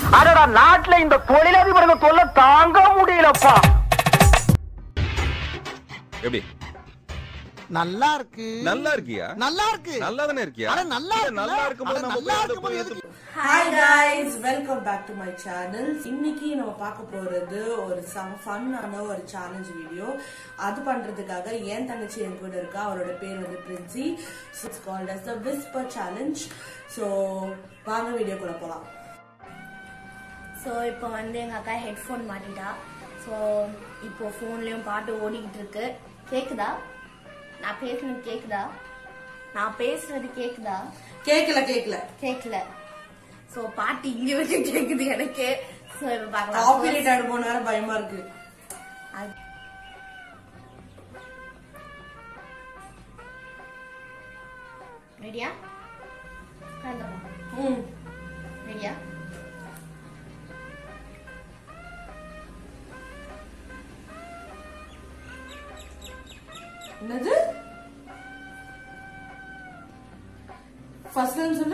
அடடா நாட்டுல இந்த தொழிலதிபர்கள் தொல்லை தாங்க முடியலப்பா எப்படி நல்லா இருக்கு நல்லா இருக்கியா நல்லா இருக்கு நல்லா தானே இருக்கியா அட நல்லா இல்ல, இருக்குல்ல? நல்லா இருக்கும்போது அட நம்ம நல்லா போய் இருக்கும்போது போய் எதுக்கு? Hi guys welcome back to my channel இன்னைக்கு நம்ம பார்க்க போறது ஒரு செம ஃபன்னான ஒரு சேலஞ்ச் வீடியோ அது பண்றதுக்காக என் தங்கச்சி என் கூட இருக்கா அவரோட பேர் வந்து Princy it's called as the whisper challenge so வாங்க வீடியோக்குள்ள போலாம் ஸோ இப்போ வந்து எங்கள் அக்கா ஹெட்ஃபோன் மாட்டிட்டா ஸோ இப்போ ஃபோன்லேயும் பாட்டு ஓடிக்கிட்டு இருக்கு கேக்குதா நான் பேசுனது கேக்குதா நான் பேசுறது கேக்குதா கேக்கல கேக்கல கேட்கல ஸோ பாட்டு இங்கே வரைக்கும் கேக்குது எனக்கு ஸோ இப்போ பார்க்கலாம் காப்பிரைட் ஆடு போன நேரம் பயமா இருக்கு அது- ரெடியா ம் ரெடியா என்னது ஃபர்ஸ்ட் சொல்லு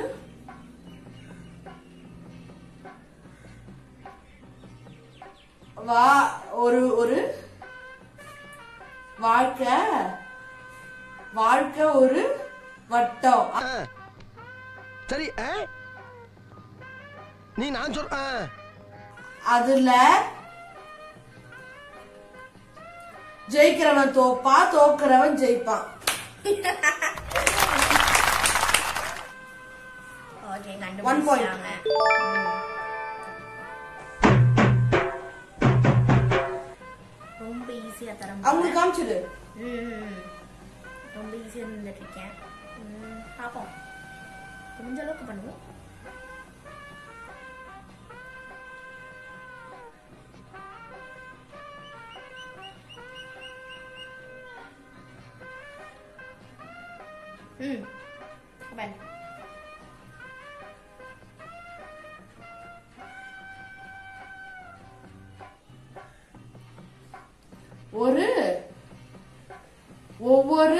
வா ஒரு ஒரு வாழ்க்கை வாழ்க்கை ஒரு வட்டம் ஆ. சரி ஆ? நீ நான் சொல் ஆ. அதுல ஜெயிக்கிறவன் தோப்பா தோக்குறவன் ஜெயிப்பான் ஓகே One point. கண்டுபிடிச்சாங்க ரொம்ப ஈஸியா தர அவங்க முடியல. காமிச்சிடு ம், ரொம்ப ஈஸியா இருந்துட்டு இருக்கேன் ம், பாப்போம் முடிஞ்ச அளவுக்கு பண்ணுவோம் ம் பண்ணு ஒரு ஒவ்வொரு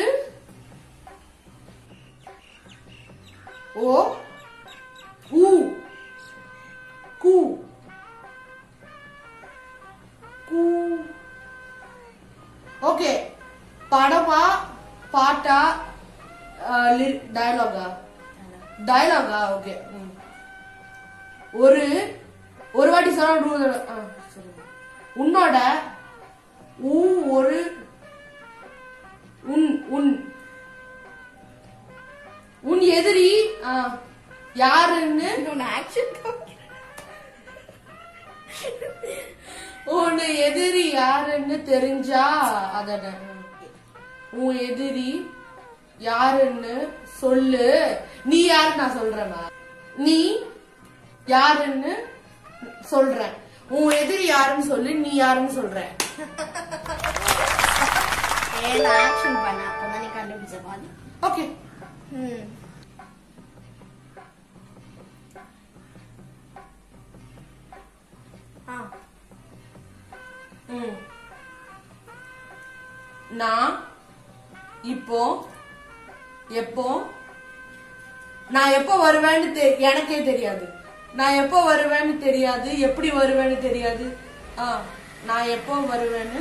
ஓ ஊ கூ கூ ஓகே படமா பாட்டா டயலாகா டயலாகா ஓகே ஒரு ஒரு வாட்டி சொன்னா நூறு தடவை. ஆ, சரி. உன்னோட ஊ ஒரு உன் உன் உன் எதிரி ஆ, யாருன்னு ஆக்ஷன் உன் எதிரி யாருன்னு தெரிஞ்சா அதோட உன் எதிரி யாருன்னு சொல்லு நீ யாரு நான் சொல்றேன் நீ யாருன்னு சொல்றேன் உன் எதிரி யாருன்னு சொல்லு நீ யாருன்னு சொல்றேன் ஏன் ஆக்ஷன் பண்ண அப்பதான் நீ கண்டுபிடிச்ச பாதி ஓகே ம் ஆ ம். நான் இப்போ எப்போ நான் எப்போ வருவேன்னு தெ- எனக்கே தெரியாது நான் எப்போ வருவேன்னு தெரியாது எப்படி வருவேன்னு தெரியாது ஆ நான் எப்போ வருவேன்னு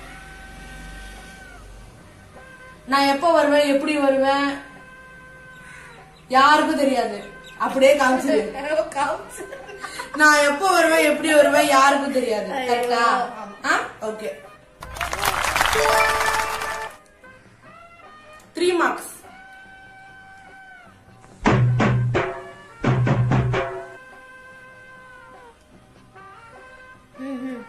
நான் எப்போ வருவேன் எப்படி வருவேன் யாருக்கும் தெரியாது அப்படியே காமிச்சிரு நான் எப்போ வருவேன் எப்படி வருவேன் யாருக்கும் தெரியாது ஐயோ, கரெக்டா ஆமா. ஆ ஓகே த்ரீ மார்க்ஸ் ம் ம்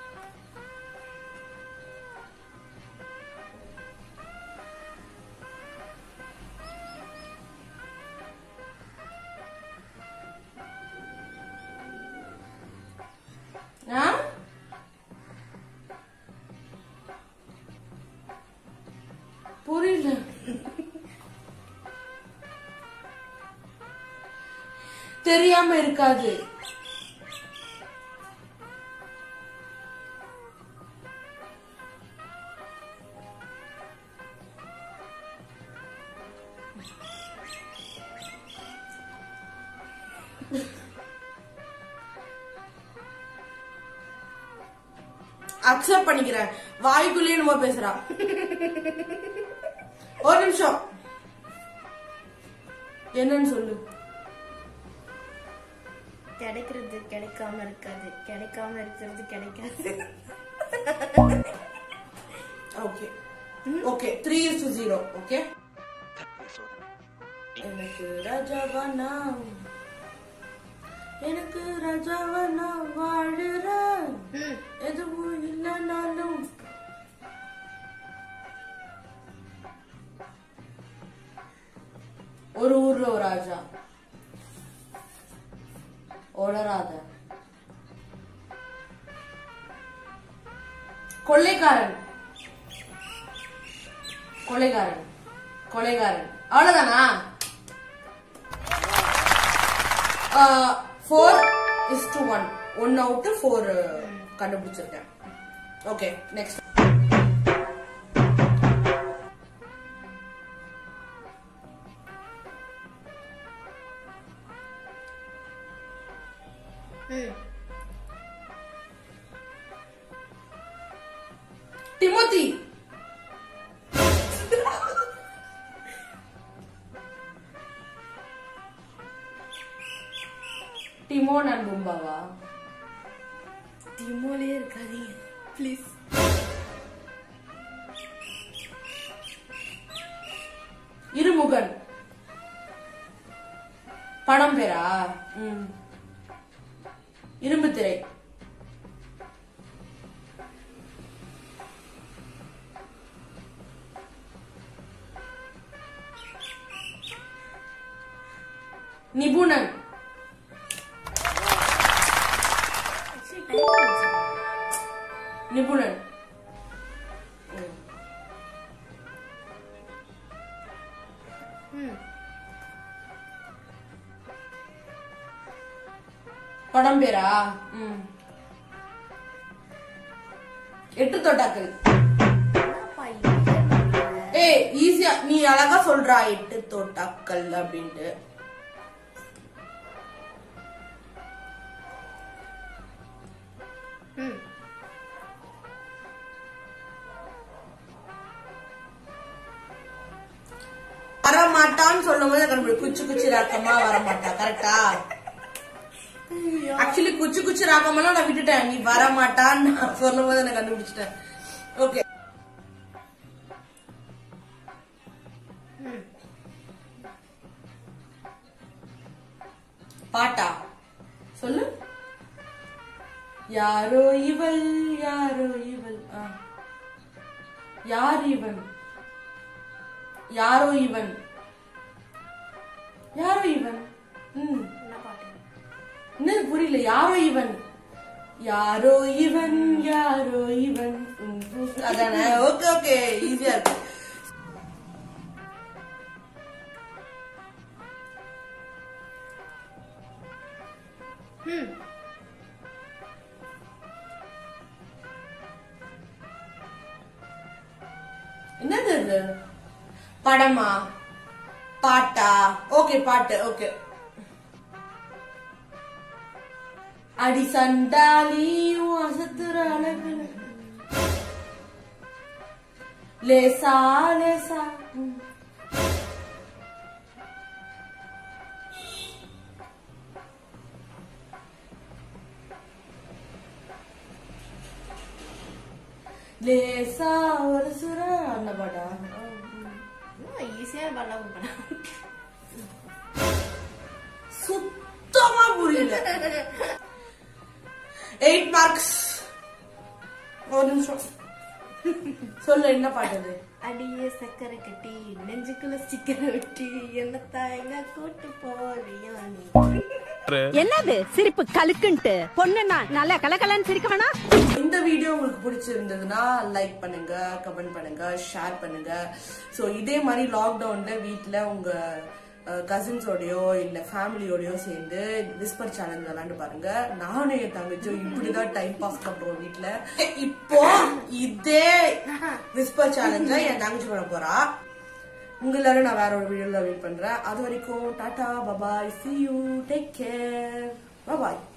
ஆ புரியல தெரியாம இருக்காது அக்செப்ட் பண்ணிக்கிறேன் வாய்க்குள்ளேயே நம்ம பேசுறான் ஒரு நிமிஷம் என்னன்னு சொல்லு கிடைக்கிறது கிடைக்காம இருக்காது கிடைக்காம இருக்கிறது கிடைக்காது okay okay three is to zero okay எனக்கு ராஜாவானா எனக்கு ராஜாவானா வாழுறேன் ம். எதுவும் இல்லைனாலும் ஒரு ஊர்ல ஒரு ராஜா ஒளராத கொள்ளைக்காரன் கொலைகாரன் கொலைகாரன் அவ்வளவுதானா four is to one one out four கண்டுபிடிச்சிருக்கேன் okay next hmm Timothy Timon and பும்பாவா டிமோலே இருக்காதீங்க ப்ளீஸ் இருமுகன் படம் பேரா ம். இரும்பு திரை நிபுணன் நிபுணன் ம். ம் படம் பேரா ம். எட்டு தொட்டாக்கள் என்னப்பா இப்படி பண்றீங்க? ஏய் ஈஸியா நீ அழகா சொல்றா எட்டு தோட்டாக்கள் அப்படின்ட்டு ம் வரமாட்டான்னு சொல்லும் போது கண்டுபிடி குச்சி குச்சி ராக்கமா வரமாட்டா கரெக்டா ஆக்சுவலி குச்சி குச்சி ராக்கமெல்லாம் நான் விட்டுட்டேன் நீ வரமாட்டான்னு நான் சொல்லும் போது நான் கண்டுபிடிச்சிட்டேன் ஓகே பாட்டா சொல்லு யாரோ இவள் யாரோ இவள் ஆ. யார் இவன் யாரோ இவன் யாரோ இவன் ம் என்ன பாட்டு என்னது புரியல யாரோ இவன் யாரோ இவன் யாரோ இவன் ம், அதானே ஓகே ஓகே ஈஸியா இருக்கு ம் என்னது இது படமா பாட்டா ஓகே பாட்டு ஓகே அடி சண்டாலி உன் அசத்துற அழகுல லேசா லேசா ம். லேசா ஒரு சுர அந்த பாட்டா இன்னும் ஈஸியா பாட்டா கொடுப்பேன் சுத்தமா புரியல எயிட் மார்க்ஸ் ஒரு நிமிஷம் சொல்லு என்ன பாட்டு அது அடியே சக்கரை கட்டி நெஞ்சுக்குள்ள ஸ்டிக்கரை ஒட்டி என்ன தாயங்க கூட்டு போறியா நீ என்னது சிரிப்பு கலுக்குன்ட்டு பொண்ணுன்னா நல்லா கலகலன்னு சிரிக்க வேணா இந்த வீடியோ உங்களுக்கு பிடிச்சிருந்ததுன்னா லைக் பண்ணுங்க கமெண்ட் பண்ணுங்க ஷேர் பண்ணுங்க ஸோ இதே மாதிரி லாக்டவுன்ல வீட்டில் உங்க கசின்ஸோடயோ இல்ல ஃபேமிலியோடயோ சேர்ந்து விஸ்பர் சேலஞ்ச் விளையாண்டு பாருங்க நானும் என் தங்கச்சியும் இப்படிதான் டைம் பாஸ் பண்றோம் வீட்ல இப்போ இதே விஸ்பர் சேலஞ்ச என் தங்கச்சி பண்ண போறா உங்க எல்லாரும் நான் வேற ஒரு வீடியோல வெயிட் பண்றேன் அது வரைக்கும் tata bye bye see you take care bye bye